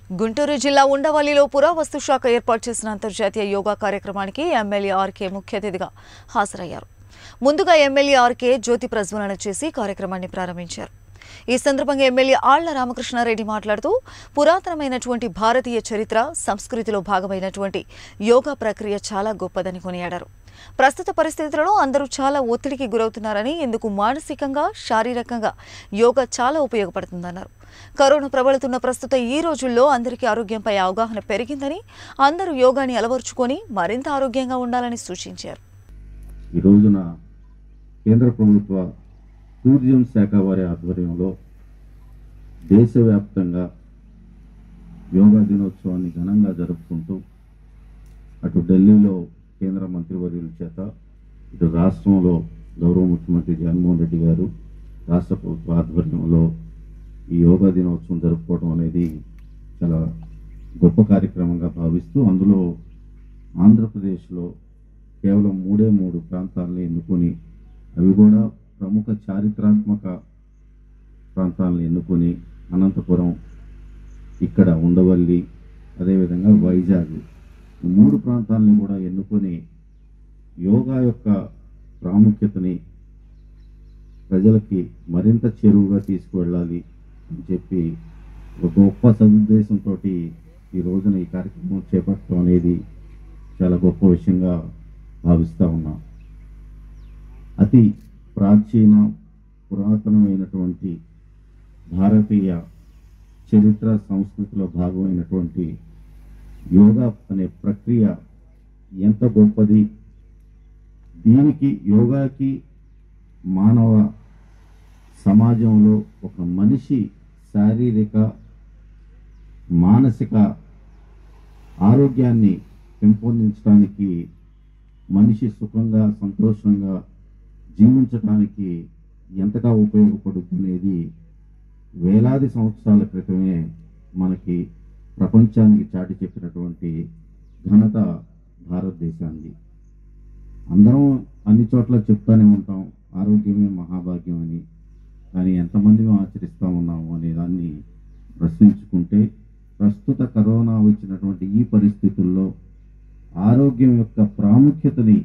గుంటూరు జిల్లా ఉండవల్లిలో పురావస్తు శాఖ ఏర్పాటు చేసిన అంతర్జాతీయ యోగా కార్యక్రమానికి ఎమ్మెల్యే ఆర్కే ముఖ్య అతిథిగా హాజరయ్యారు ముందుగా ఎమ్మెల్యే ఆర్కే జ్యోతి ప్రజ్వలన చేసి కార్యక్రమాన్ని ప్రారంభించారు ఈ సందర్భంగా ఎమ్మెల్యే ఆళ్ల రామకృష్ణారెడ్డి మాట్లాడుతూ పురాతనమైనటువంటి భారతీయ చరిత్ర సంస్కృతిలో భాగమైనటువంటి యోగా ప్రక్రియ చాలా గొప్పదని కొనియాడారు ప్రస్తుత పరిస్థితులలో అందరూ చాలా ఒత్తిడికి గురవుతున్నారని ఇందుకు మానసికంగా శారీరకంగా యోగా చాలా ఉపయోగపడుతుందన్నారు కరోనా ప్రబలుతున్న ప్రస్తుత ఈ రోజుల్లో అందరికీ ఆరోగ్యంపై అవగాహన పెరిగిందని అందరూ యోగాని అలవర్చుకొని మరింత ఆరోగ్యంగా ఉండాలని సూచించారు ఈ రోజున కేంద్ర ప్రభుత్వ టూరిజం శాఖ వారి ఆధ్వర్యంలో దేశవ్యాప్తంగా యోగా దినోత్సవాన్ని ఘనంగా జరుపుకుంటూ అటు ఢిల్లీలో కేంద్ర మంత్రివర్యుల చేత ఇటు రాష్ట్రంలో గౌరవ ముఖ్యమంత్రి జగన్మోహన్ రెడ్డి గారు రాష్ట్ర ప్రభుత్వ ఆధ్వర్యంలో ఈ యోగా దినోత్సవం జరుపుకోవడం అనేది చాలా గొప్ప కార్యక్రమంగా భావిస్తూ అందులో ఆంధ్రప్రదేశ్లో కేవలం మూడే మూడు ప్రాంతాలని ఎన్నుకొని అవి కూడా ప్రముఖ చారిత్రాత్మక ప్రాంతాలను ఎన్నుకొని అనంతపురం ఇక్కడ ఉండవల్లి అదేవిధంగా వైజాగ్ ఈ మూడు ప్రాంతాలని కూడా ఎన్నుకొని యోగా యొక్క ప్రాముఖ్యతని ప్రజలకి మరింత చేరువుగా తీసుకువెళ్ళాలి అని చెప్పి ఒక గొప్ప సదుద్దేశంతో ఈ రోజున ఈ కార్యక్రమం చేపట్టడం అనేది చాలా గొప్ప విషయంగా భావిస్తూ ఉన్నాం అతి ప్రాచీన పురాతనమైనటువంటి భారతీయ చరిత్ర సంస్కృతిలో భాగమైనటువంటి యోగా అనే ప్రక్రియ ఎంత గొప్పది దీనికి యోగాకి మానవ సమాజంలో ఒక మనిషి శారీరక మానసిక ఆరోగ్యాన్ని పెంపొందించడానికి మనిషి సుఖంగా సంతోషంగా జీవించడానికి ఎంతగా ఉపయోగపడుతున్నది వేలాది సంవత్సరాల క్రితమే మనకి ప్రపంచానికి చాటి చెప్పినటువంటి ఘనత భారతదేశానికి అందరం అన్ని చోట్ల చెప్తానే ఉంటాం ఆరోగ్యమే మహాభాగ్యం అని కానీ ఎంతమంది మేము ఆచరిస్తూ ఉన్నాము అనే దాన్ని ప్రశ్నించుకుంటే ప్రస్తుత కరోనా వచ్చినటువంటి ఈ పరిస్థితుల్లో ఆరోగ్యం యొక్క ప్రాముఖ్యతని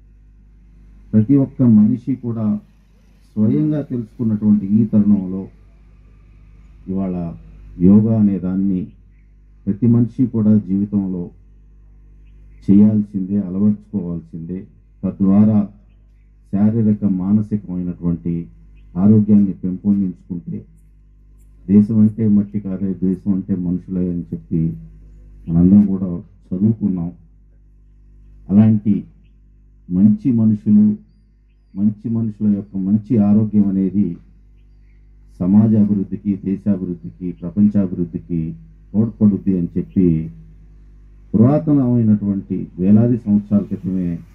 ప్రతి ఒక్క మనిషి కూడా స్వయంగా తెలుసుకున్నటువంటి ఈ తరుణంలో ఇవాళ యోగా అనే దాన్ని ప్రతి మనిషి కూడా జీవితంలో చేయాల్సిందే అలవర్చుకోవాల్సిందే తద్వారా శారీరక మానసికమైనటువంటి ఆరోగ్యాన్ని పెంపొందించుకుంటే దేశం అంటే మట్టి కాదే దేశం అంటే మనుషులే అని చెప్పి మనందరం కూడా చదువుకున్నాం అలాంటి మంచి మనుషులు మంచి మనుషుల యొక్క మంచి ఆరోగ్యం అనేది సమాజ అభివృద్ధికి దేశాభివృద్ధికి ప్రపంచాభివృద్ధికి తోడ్పడుద్ది అని చెప్పి పురాతనమైనటువంటి వేలాది సంవత్సరాల క్రితమే